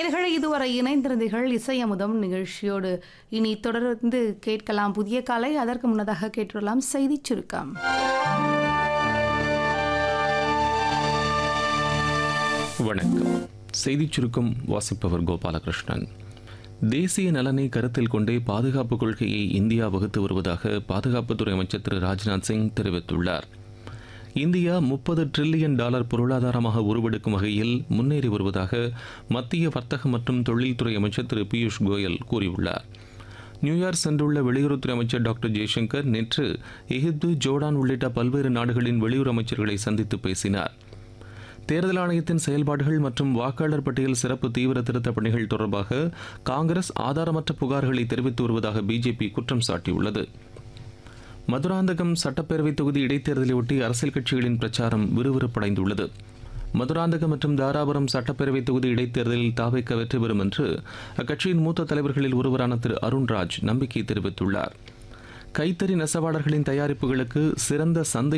நேர்களை இதுவரை இணைந்திருந்தீர்கள் இசையமுதம் நிகழ்ச்சியோடு இனி தொடர்ந்து கேட்கலாம் புதிய காலை அதற்கு முன்னதாக கேட்டுள்ளலாம் செய்திச் சுருக்கம் வணக்கம் செய்திச் சுருக்கம் வாசிப்பவர் கோபாலகிருஷ்ணன் தேசிய நலனை கருத்தில் கொண்டே பாதுகாப்பு கொள்கையை இந்தியா வகுத்து வருவதாக பாதுகாப்புத்துறை அமைச்சர் திரு ராஜ்நாத் சிங் தெரிவித்துள்ளார் இந்தியா முப்பது டிரில்லியன் டாலர் பொருளாதாரமாக உருவெடுக்கும் வகையில் முன்னேறி வருவதாக மத்திய வர்த்தக மற்றும் தொழில்துறை அமைச்சர் திரு பியூஷ் கோயல் கூறியுள்ளார் நியூயார்க் சென்றுள்ள வெளியுறவுத்துறை அமைச்சர் டாக்டர் ஜெய்சங்கர் நேற்று எகிப்து ஜோர்டான் உள்ளிட்ட பல்வேறு நாடுகளின் வெளியுறவு அமைச்சர்களை சந்தித்து பேசினார் தேர்தல் ஆணையத்தின் செயல்பாடுகள் மற்றும் வாக்காளர் பட்டியல் சிறப்பு தீவிர திருத்தப் பணிகள் தொடர்பாக காங்கிரஸ் ஆதாரமற்ற புகார்களை தெரிவித்து வருவதாக பிஜேபி குற்றம் சாட்டியுள்ளது மதுராந்தகம் சட்டப்பேரவை தொகுதி இடைத்தேர்தலையொட்டி அரசியல் கட்சிகளின் பிரச்சாரம் விறுவிறுப்படைந்துள்ளது மதுராந்தகம் மற்றும் தாராபுரம் சட்டப்பேரவை தொகுதி இடைத்தேர்தலில் தாவைக்க வெற்றி பெறும் என்று அக்கட்சியின் மூத்த தலைவர்களில் ஒருவரான திரு அருண்ராஜ் நம்பிக்கை தெரிவித்துள்ளார் கைத்தறி நெசவாளர்களின் தயாரிப்புகளுக்கு சிறந்த சந்தை